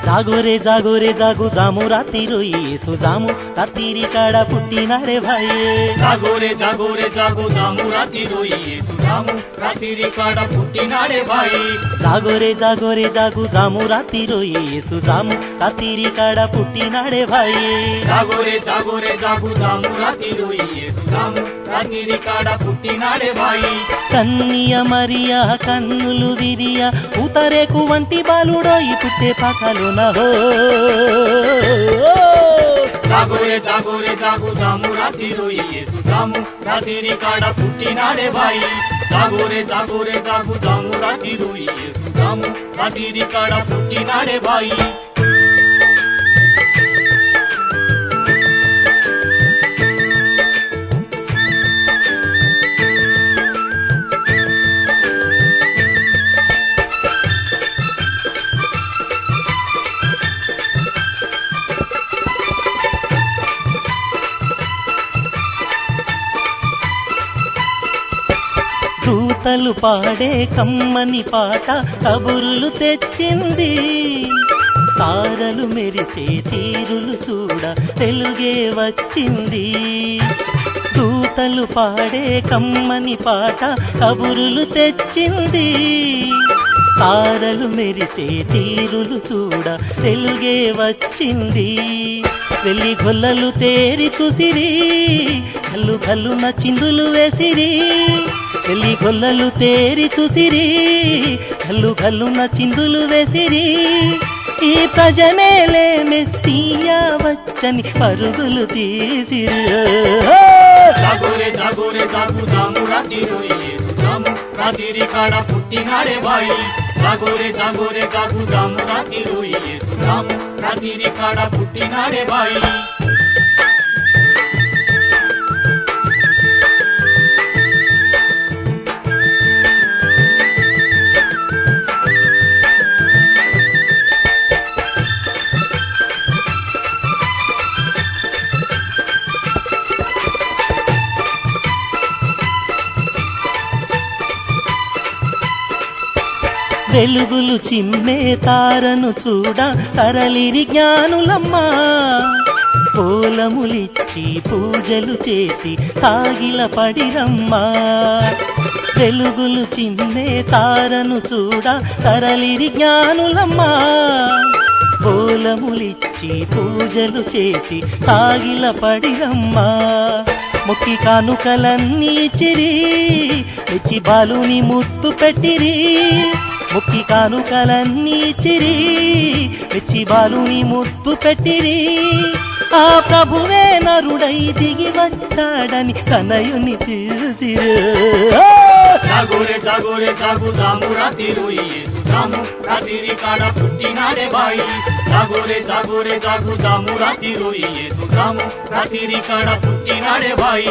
జాగోరే జాగోరే జాగు జాము రాత్రిరు ఏసు జాము రాత్రి కాడ పుట్టినాడే భాయే జాగోరే జాగోరే జాగు జాము రాతిరు యేసు జాము రాతిరి కాడ పుట్టినాడే భాయి జాగోరే జాగోరే జాగు జాము రాత్రిరు ఏసు జాము రాత్రి కాడ పుట్టినాడే భాయే జాగోరే జాగోరే జాగు జాము రాతిరు యేసు జాము రాతిరి కాడ పుట్టినాడే భాయి కన్నియ మరియా కన్నులు విరియ పూతరేకు వంటి బాలుడో ఈ పుట్టే పకలున హో జాగోరే జాగోరే జాగు జాము రాతిరు యేసు జాము రాతిరి కాడ పుట్టినాడే భాయి జాగోరే జాగోరే జాగు జాము రాతిరు యేసు జాము రాతిరి కాడ పుట్టినాడే భాయి దూతలు పాడే కమ్మని పాట కబురులు తెచ్చింది తారలు మెరిసే తీరులు చూడ తెలుగే వచ్చింది దూతలు పాడే కమ్మని పాట కబురులు తెచ్చింది తారలు మెరిసే తీరులు చూడ తెలుగే వచ్చింది వెళ్ళి గొల్లలు తేరి చూసిరి కల్లు కల్లున చిందులు వేసిరి వెళ్ళి గొల్లలు తేరి చూసిరి కల్లు కల్లున చిందులు వేసిరి ఈ ప్రజమేలే మెస్సియా వచ్చని పరుగులు తీసిరి జాగోరే జాగోరే జాగు జాము రాతిరు యేసు జాము రాతిరి కాడ పుట్టినాడే భాయి జాగోరే జాగోరే జాగు జాము రాతిరు యేసు జాము రాతిరి కాడ పుట్టినాడే భాయి వెలుగులు చిమ్మే తారను చూడ తరలిరి జ్ఞానులమ్మా పూలములిచ్చి పూజలు చేసి సాగిల పడిరమ్మా వెలుగులు చిమ్మే తారను చూడ తరలిరి జ్ఞానులమ్మా పూలములిచ్చి పూజలు చేసి సాగిల పడిరమ్మా ముక్కి కానుకలన్నీ ఇచ్చిరి మెచ్చి బాలుని ముత్తు పెట్టిరి ముక్కి కానుకలన్నీ ఇచ్చిరి మెచ్చి బాలుని ముత్తు పెట్టిరి ఆ ప్రభువే నరుడై దిగి వచ్చాడని తనయుని చూసిరు జాగోరే జాగోరే జాగు జాము రాతిరు యేసు జాము రాతిరి కాడ పుట్టినాడే భాయి జాగోరే జాగోరే జాగు జాము రాతిరు యేసు జాము రాతిరి కాడ పుట్టినాడే భాయి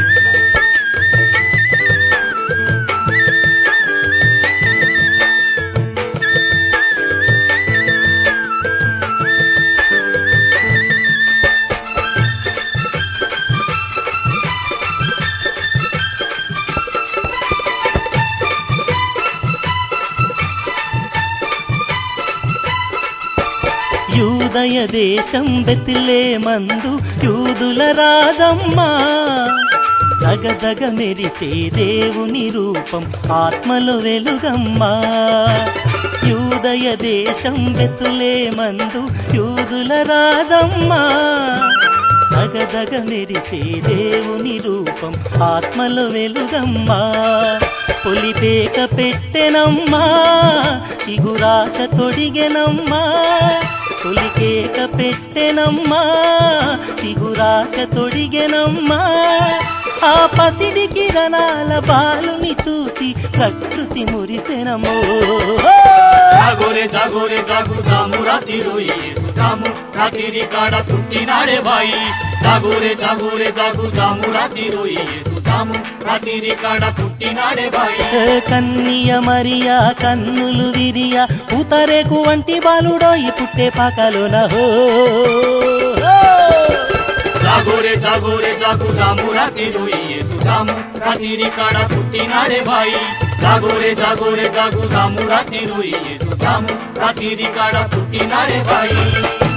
యూదయ దేశం బెతిలే మందు యూదుల రాజమ్మ దగదగ మెరిసే దేవుని రూపం ఆత్మలో వెలుగమ్మా యూదయ దేశం బెతులే మందు యూదుల రాజమ్మా దగదగ మెరిసే దేవుని రూపం ఆత్మలో వెలుగమ్మా పొలిపేక పెట్టెనమ్మా చిగురాశ తొడిగెనమ్మా తొలికేక పెట్టెనమ్మా చిగురాశ తొడిగెనమ్మా ఆ పసిడి కిరణాల బాలుని చూసి ప్రకృతి మురిసెనమో జాగోరే జాగోరే జాగు జాము రాతిరు యేసు జాము రాతిరి కాడ పుట్టినాడే భాయి జాగోరే జాగోరే జాగు జాము రాతిరు యేసు జాము రాతిరి కాడ పుట్టినాడే భాయి కన్నియ మరియా కన్నులు విరియ పూతరేకు వంటి బాలుడో ఈ పుట్టే పాకలోన హో జాగోరే జాగోరే జాగు జాము రాతిరు యేసు జాము రాతిరి కాడ పుట్టినాడే భాయి జాగోరే జాగోరే జాగు జాము రాత్రి రోయి యేసు జాము రాత్రి కాడ పుట్టినాడే బాయి